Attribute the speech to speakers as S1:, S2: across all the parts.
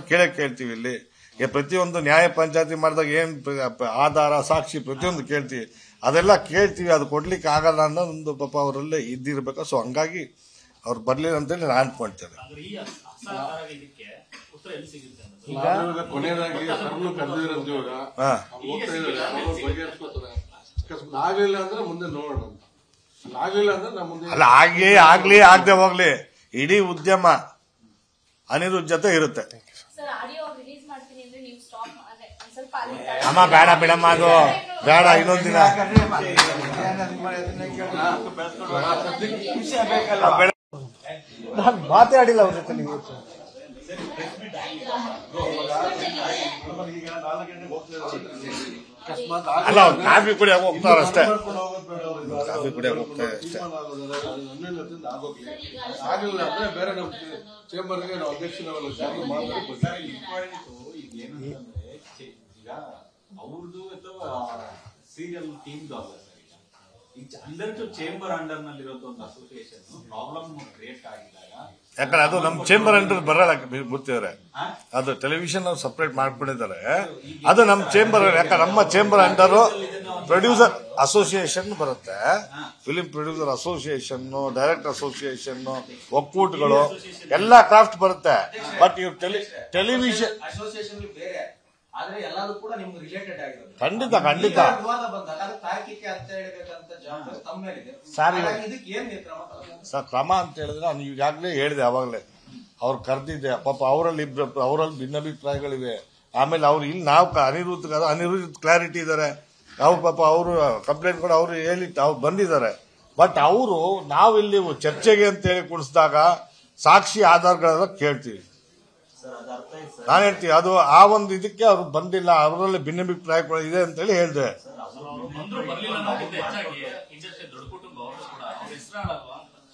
S1: ಕೇಳೇ ಕೇಳ್ತೀವಿ ಇಲ್ಲಿ ಈ ಪ್ರತಿಯೊಂದು ನ್ಯಾಯ ಪಂಚಾಯತಿ ಮಾಡಿದಾಗ ಏನ್ ಪ್ರ- ಪ- ಆಧಾರ ಸಾಕ್ಷಿ ಪ್ರತಿಯೊಂದು ಕೇಳ್ತೀವಿ ಅದೆಲ್ಲ ಕೇಳ್ತೀವಿ ಅದು ಕೊಡ್ಲಿಕ್ಕೆ ಆಗಲ್ಲ ಅನ್ನೋ ಒಂದು ಪಾಪ ಅವರಲ್ಲೇ ಇದ್ದಿರ್ಬೇಕು ಸೊ ಹಂಗಾಗಿ ಅವ್ರು ಬರ್ಲಿಲ್ಲ ಅಂತೇಳಿ ನಾನು ಅನ್ಕೊಳ್ತೇನೆ
S2: ಅಂದ್ರೆ ಈ ಅಸಹಕಾರ ಇದಕ್ಕೆ ಉತ್ತರ ಎಲ್ಲಿ ಸಿಗುತ್ತೆ ಅನ್ನೋದು
S3: ಇವಾಗ ಕೊನೆಯದಾಗಿ ಸರ್ನು ಕರೆದಿರೋದು ಇವಾಗ
S1: ಹಾ
S3: ಅವ್ರು ಹೋಗ್ತಾ ಇದ್ದಾರೆ ಅವ್ರು ಬಗೆಹರಿಸ್ಕೊತಾರೆ ಅಕಸ್ಮಾತ್ ಆಗ್ಲಿಲ್ಲ ಅಂದ್ರೆ ಮುಂದೆ ನೋಡೋಣ ಅಂತ ಅಲ್ಲ, ಆಗ್ಲಿಲ್ಲ ಅಂದ್ರೆ ನಾ ಮುಂದೆ
S1: ಅಲ್ಲ ಆಗ್ಲಿ ಆಗ್ಲಿ ಆಗದೆ ಹೋಗ್ಲಿ ಇಡೀ ಉದ್ಯಮ ಅನಿರುದ್ಧ ಜೊತೆ ಇರುತ್ತೆ
S4: ಸರ್ ಆಡಿಯೋ ರಿಲೀಸ್ ಮಾಡ್ತೀನಿ ಅಂದ್ರೆ ನೀವು ಸ್ಟಾಪ್ ಅಂದ್ರೆ ಒಂದ್ ಸ್ವಲ್ಪ ಅಲ್ಲಿ
S1: ಅಮ್ಮ ಬೇಡ ಬಿಡಮ್ಮ ಅದು ಬೇಡ ಇನ್ನೊಂದ್ ದಿನ ಆ, ಬೇಡ.
S5: ನಾನು ಮಾತಾಡಿಲ್ಲ ಅವ್ರ ಜೊತೆ ನೀವು
S1: ಅಲ್ಲ ಅವ್ರು ಕಾಫಿ ಕುಡಿಯಕ್ಕೆ ಹೋಗ್ತಾರ ಅಷ್ಟೇ ಕಾಫಿ ಕುಡಿಯಕ್ಕೆ ಹೋಗ್ತಾರೆ ಅಷ್ಟೇ
S3: ಆಗಿಲ್ಲ ಅಂದ್ರೆ ಬೇರೆ ನಮ್ಮ ಚೇಂಬರ್ಗೆ ನಾವು ಅಧ್ಯಕ್ಷರವಲ್ಲ ಜಾಗ ಮಾತಾಡಿ ಬರ್ತೀವಿ.
S6: ಈಗ ಏನಂತಂದ್ರೆ ಚೆ- ಈಗ ಅವ್ರದ್ದು ಅಥವಾ ಸೀರಿಯಲ್ ಟೀಮ್ದು ಅಲ್ಲ ಸರ್ ಈಗ ಈಗ ಅಂಡರ್ ಟು ಚೇಂಬರ್ ಅಂಡರ್ ನಲ್ಲಿ ಇರೋದು ಒಂದು ಅಸೋಸಿಯೇಷನ್ ಪ್ರಾಬ್ಲಮ್ ಕ್ರಿಯೇಟ್ ಆಗಿದಾಗ
S1: ಯಾಕಂದ್ರೆ ಅದು ನಮ್ಮ ಚೇಂಬರ್ ಅಂಡರ್ ಬರಲ್ಲ ಗೊತ್ತಿದ್ದಾರೆ
S6: ಆ?
S1: ಅದು ಟೆಲಿವಿಷನ್ ಸಪರೇಟ್ ಮಾಡ್ಬಿಟ್ಟಿದ್ದಾರೆ ಅದು ನಮ್ಮ ಚೇಂಬರ್ ಯಾಕಂದ್ರೆ ನಮ್ಮ ಚೇಂಬರ್ ಅಂಡರ್ ಪ್ರೊಡ್ಯೂಸರ್ ಅಸೋಸಿಯೇಷನ್ ಬರುತ್ತೆ film producer association direct association ಒಕ್ಕೂಟಗಳು ಎಲ್ಲ ಕ್ರಾಫ್ಟ್ ಬರುತ್ತೆ ಬಟ್ ಇವ್ರು ಟೆಲಿ ಟೆಲಿವಿಷನ್
S7: ಅಸೋಸಿಯೇಷನ್ ಬೇರೆ ಆದ್ರೆ ಎಲ್ಲಾರು ಕೂಡ ನಿಮ್ಗೆ ರಿಲೇಟೆಡ್ ಆಗಿರೋದು
S1: ಖಂಡಿತ, ಖಂಡಿತ.
S7: ಈಗ ವಿವಾದ ಬಂದಾಗ ಅದು ತಾರ್ಕಿಕ ಅಂತ ಹೇಳ್ಬೇಕಂತ ಜವಾಬ್ದಾರಿ ತಮ್ಮ ಮೇಲಿದೆ
S1: ಸರ್, ಇವಾಗ-
S7: ಹಾಗಾಗಿ ಇದಕ್ಕೆ ಏನ್ ನೀವು ಕ್ರಮ ತಗೊಳ್ತೀರಾ?
S1: ಸರ್ ಕ್ರಮ ಅಂತ ಹೇಳಿದ್ರೆ ನಾನು ಈಗಾಗಲೇ ಹೇಳಿದೆ ಅವಾಗಲೇ ಅವ್ರು ಕರೆದಿದ್ದೆ ಪಾಪ ಅವರಲ್ಲಿ ಇಬ್ರು ಅವರಲ್ಲಿ ಭಿನ್ನಾಭಿಪ್ರಾಯಗಳಿವೆ ಆಮೇಲೆ ಅವ್ರು ಇಲ್ಲಿ ನಾವು ಕ- ಅನಿರುದ್ಧ ಅನಿರುದ್ಧ ಕ್ಲಾರಿಟಿ ಇದ್ದಾರೆ ಅವ್ರು ಪಾಪ ಅವರು ಕಂಪ್ಲೇಂಟ್ ಕೂಡ ಅವರು ಹೇಳಿ ಅವ್ರು ಬಂದಿದ್ದಾರೆ ಬಟ್ ಅವರು ನಾವು ಇಲ್ಲಿ ಚರ್ಚೆಗೆ ಅಂತ ಹೇಳಿ ಕುಣಿಸಿದಾಗ ಸಾಕ್ಷಿ ಆಧಾರಗಳೆಲ್ಲ ಕೇಳ್ತೀವಿ
S6: ಸರ್ ಅದು ಅರ್ಥ ಆಯ್ತು ಸರ್
S1: ನಾನು ಹೇಳ್ತೀವಿ ಅದು ಆ ಒಂದು ಇದಕ್ಕೆ ಅವ್ರು ಬಂದಿಲ್ಲ ಅವರಲ್ಲಿ ಭಿನ್ನಾಭಿಪ್ರಾಯಗಳು ಇದೆ ಅಂತೇಳಿ ಹೇಳಿದೆ
S2: ಅವರು ಬಂದ್ರು ಬರ್ಲಿಲ್ಲ ಅನ್ನೋದಕ್ಕಿಂತ ಹೆಚ್ಚಾಗಿ ಇಂಡಸ್ಟ್ರಿ ದೊಡ್ಡ ಕುಟುಂಬ ಅವರು ಕೂಡ ಅವ್ರ ಹೆಸರು ಹಾಳಲ್ವಾ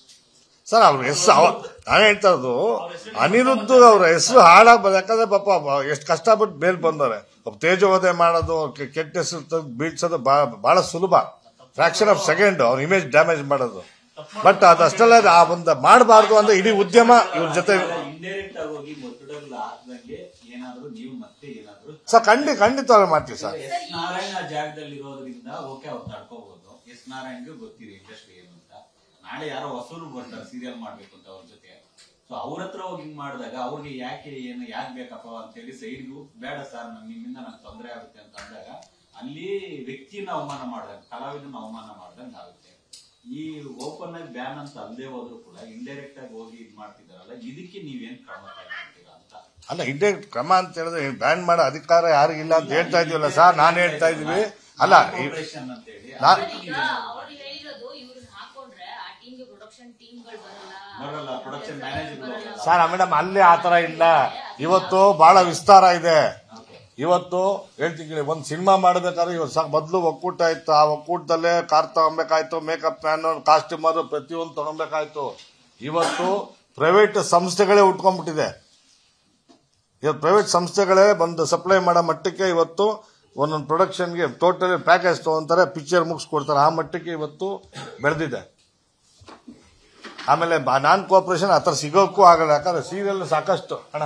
S2: ಅಂತ
S1: ಸರ್ ಅವ್ರ ಹೆಸರು ನಾನು ಹೇಳ್ತಾ ಇರೋದು ಅನಿರುದ್ಧ ಅವ್ರ ಹೆಸರು ಹಾಳಾಗ್ಬೋದು ಯಾಕಂದ್ರೆ ಪಾಪ ಎಷ್ಟು ಕಷ್ಟಪಟ್ಟು ಬೇಲ್ ಬಂದವ್ರೆ ಪಾಪ ತೇಜೋವಧೆ ಮಾಡೋದು ಕೆ- ಕೆಟ್ಟ ಹೆಸರು ತೆಗ್ದು ಬೀಳ್ಸೋದು ಬಾ- ಬಹಳ ಸುಲಭ ಫ್ರಾಕ್ಷನ್ ಆಫ್ ಸೆಕೆಂಡ್ ಅವ್ರ ಇಮೇಜ್ ಡ್ಯಾಮೇಜ್ ಮಾಡೋದು ಬಟ್ ಅದಷ್ಟೆಲ್ಲ ಆ ಒಂದು ಮಾಡಬಾರ್ದು ಅಂದ್ರೆ ಇಡೀ ಉದ್ಯಮ ಇವ್ರ ಜೊತೆ
S6: ಇಂಡೈರೆಕ್ಟ್ ಆಗಿ ಹೋಗಿ ಮೊತ್ತಡಲ್ ಹಾಕ್ದಂಗೆ ಏನಾದ್ರು ನೀವು ಮತ್ತೆ ಏನಾದ್ರು
S1: ಸರ್ ಖಂಡಿತ ಖಂಡಿತವಾಗಿ ಮಾಡ್ತೀವಿ ಸರ್
S6: ಎಸ್ ನಾರಾಯಣ ಆ ಜಾಗದಲ್ಲಿ ಇರೋದ್ರಿಂದ ಓಕೆ ಅವ್ರು ತಡ್ಕೋಬಹುದು ಎಸ್ ನಾರಾಯಣ್ಗೆ ಗೊತ್ತಿದೆ ಇಂಡಸ್ಟ್ರಿ ಏನು ಅಂತ ನಾಳೆ ಯಾರೋ ಹೊಸರು ಬರ್ತಾರೆ ಸೀರಿಯಲ್ ಮಾಡ್ಬೇಕು ಅಂತ ಅವ್ರ ಜೊತೆ ಸೊ ಅವ್ರ ಹತ್ರ ಹೋಗಿ ಹಿಂಗ್ ಮಾಡಿದಾಗ ಅವ್ರಿಗೆ ಯಾಕೆ ಏನು ಯಾಕೆ ಬೇಕಪ್ಪ ಅಂತ ಹೇಳಿ ಸೈಡ್ಗೂ ಬೇಡ ಸರ್ ನನ್ ನಿಮ್ಮಿಂದ ನಂಗೆ ತೊಂದರೆ ಆಗುತ್ತೆ ಅಂತ ಅಂದಾಗ ಅಲ್ಲಿ ವ್ಯಕ್ತಿನ ಅವಮಾನ ಮಾಡ್ದಂಗೆ ಕಲಾವಿದನ ಅವಮಾನ ಮಾಡ್ದಂಗೆ ಆಗುತ್ತೆ ಈ ಓಪನ್ ಆಗಿ ಬ್ಯಾನ್ ಅಂತ ಅಲ್ಲದೆ ಹೋದ್ರು ಕೂಡ ಇಂಡೈರೆಕ್ಟ್ ಆಗಿ ಹೋಗಿ ಇದ್ ಮಾಡ್ತಿದಾರಲ್ಲ ಇದಕ್ಕೆ ನೀವೇನ್ ಕ್ರಮ ತಗೊಳ್ತೀರಾ ಅಂತ
S1: ಅಲ್ಲ ಹಿಂದೆ ಕ್ರಮ ಅಂತ ಹೇಳಿದ್ರೆ ಬ್ಯಾನ್ ಮಾಡೋ ಅಧಿಕಾರ ಯಾರಿಗಿಲ್ಲ ಅಂತ ಹೇಳ್ತಾ ಇದೀವಲ್ಲ ಸರ್ ನಾನು ಹೇಳ್ತಾ ಇದೀವಿ ಅಲ್ಲ ಈ-
S6: ಆಪರೇಷನ್ ಅಂತ ಹೇಳಿ
S1: ನಾ-
S4: ಈಗ ಅವ್ರು ಹೇಳಿರೋದು ಇವ್ರನ್ನ ಹಾಕೊಂಡ್ರೆ ಆ ಟೀಮ್ಗೆ ಪ್ರೊಡಕ್ಷನ್ ಟೀಮ್ಗಳು ಬರಲ್ಲ
S6: ಬರಲ್ಲ ಪ್ರೊಡಕ್ಷನ್ ಮ್ಯಾನೇಜರ್
S1: ಸರ್ ಮೇಡಮ್ ಅಲ್ಲೇ ಆತರ ಇಲ್ಲ ಇವತ್ತು ಬಹಳ ವಿಸ್ತಾರ ಇದೆ ಇವತ್ತು ಹೇಳ್ತೀನಿ ಒಂದ್ ಸಿನಿಮಾ ಮಾಡ್ಬೇಕಾದ್ರೆ ಇವತ್ತು ಸಾಕು ಮೊದಲು ಒಕ್ಕೂಟ ಇತ್ತು ಆ ಒಕ್ಕೂಟದಲ್ಲೇ ಕಾರ್ ತಗೊಬೇಕಾಯ್ತು ಮೇಕಪ್ ಮ್ಯಾನ್ ಕಾಸ್ಟ್ಯೂಮರ್ ಪ್ರತಿಯೊಂದು ತಗೊಬೇಕಾಯ್ತು ಇವತ್ತು ಪ್ರೈವೇಟ್ ಸಂಸ್ಥೆಗಳೇ ಉಟ್ಕೊಂಡ್ಬಿಟ್ಟಿದೆ ಇವತ್ತು ಪ್ರೈವೇಟ್ ಸಂಸ್ಥೆಗಳೇ ಬಂದು ಸಪ್ಲೈ ಮಾಡೋ ಮಟ್ಟಕ್ಕೆ ಇವತ್ತು ಒಂದೊಂದು ಪ್ರೊಡಕ್ಷನ್ಗೆ ಟೋಟಲಿ ಪ್ಯಾಕೇಜ್ ತಗೊಂತಾರೆ ಪಿಕ್ಚರ್ ಮುಗಿಸ್ಕೊಡ್ತಾರೆ ಆ ಮಟ್ಟಕ್ಕೆ ಇವತ್ತು ಬೆಳೆದಿದೆ ಆಮೇಲೆ ನಾನ್ ಕೋಆಪರೇಷನ್ ಆ ಥರ ಸಿಗೋಕ್ಕೂ ಆಗಲ್ಲ ಯಾಕಂದ್ರೆ ಸೀರಿಯಲ್ ಸಾಕಷ್ಟು ಅಣ್ಣ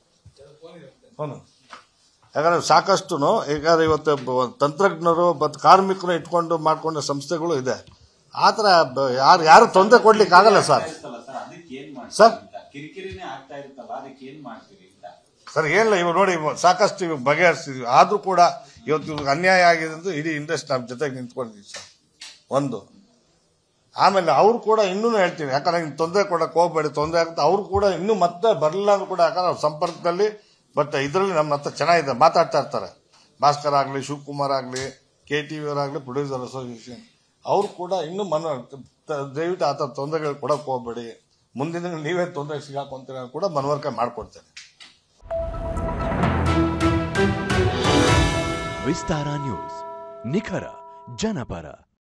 S1: ಹೌದು ಯಾಕಂದ್ರೆ ಸಾಕಷ್ಟು ಯಾಕಂದ್ರೆ ಇವತ್ತು ಬ- ತಂತ್ರಜ್ಞರು ಮತ್ತು ಕಾರ್ಮಿಕರು ಇಟ್ಕೊಂಡು ಮಾಡ್ಕೊಂಡ ಸಂಸ್ಥೆಗಳು ಇದೆ ಆ ಥರ ಬ- ಯಾರು ಯಾರು ತೊಂದರೆ ಕೊಡ್ಲಿಕ್ಕೆ ಆಗಲ್ಲ ಸರ್
S6: ಇರ್ತಲ್ಲ ಸರ್ ಅದಕ್ಕೆ ಏನ್ ಮಾಡ್ತೀರಿ
S1: ಸರ್?
S6: ಅಂತ ಕಿರಿಕಿರಿನೇ ಆಗ್ತಾ ಇರುತ್ತಲ್ಲ ಅದಕ್ಕೆ ಏನ್ ಮಾಡ್ತೀರಿ ಅಂತ
S1: ಸರ್ ಏನಿಲ್ಲ ಇವಾಗ ನೋಡಿ ಇವಾಗ ಸಾಕಷ್ಟು ಇವಾಗ ಬಗೆಹರಿಸ್ತಿದ್ವಿ ಆದ್ರೂ ಕೂಡ ಇವತ್ತು ಇವಾಗ ಅನ್ಯಾಯ ಆಗಿದೆ ಅಂತ ಇಡೀ ಇಂಡಸ್ಟ್ರಿ ನಮ್ಮ ಜೊತೆಗೆ ನಿಂತ್ಕೊಂಡಿದ್ದೀವಿ ಸರ್ ಒಂದು ಆಮೇಲೆ ಅವ್ರು ಕೂಡ ಇನ್ನೂ ಹೇಳ್ತೀನಿ ಯಾಕಂದ್ರೆ ಹಿಂಗೆ ತೊಂದರೆ ಕೊಡಕ್ಕೆ ಹೋಗ್ಬೇಡಿ ತೊಂದರೆ ಆಗುತ್ತೆ ಅವ್ರು ಕೂಡ ಇನ್ನೂ ಮತ್ತೆ ಬರಲಿಲ್ಲ ಅಂದ್ರೂ ಕೂಡ ಯಾಕಂದ್ರೆ ಅವ್ರ ಸಂಪರ್ಕದಲ್ಲಿ ಬಟ್ ಇದರಲ್ಲಿ ನಮ್ಮ ಹತ್ರ ಚೆನ್ನಾಗಿದೆ ಮಾತಾಡ್ತಾ ಇರ್ತಾರೆ ಭಾಸ್ಕರ್ ಆಗಲಿ ಶಿವಕುಮಾರ್ ಆಗಲಿ ಕೆ ಟಿ ವಿ ಅವರಾಗಲಿ ಪ್ರೊಡ್ಯೂಸರ್ ಅಸೋಸಿಯೇಷನ್ ಅವ್ರು ಕೂಡ ಇನ್ನೂ ಮನ ತ- ದಯವಿಟ್ಟು ಆ ಥರ ತೊಂದರೆಗಳು ಕೊಡಕ್ಕೆ ಹೋಗ್ಬೇಡಿ ಮುಂದಿನ ದಿನ ನೀವೇ ತೊಂದರೆ ಸಿಗಾಕೊಂತೀರ ಕೂಡ ಮನವರಿಕೆ ಮಾಡ್ಕೊಡ್ತೇನೆ
S8: ವಿಸ್ತಾರ ನ್ಯೂಸ್ ನಿಖರ ಜನಪರ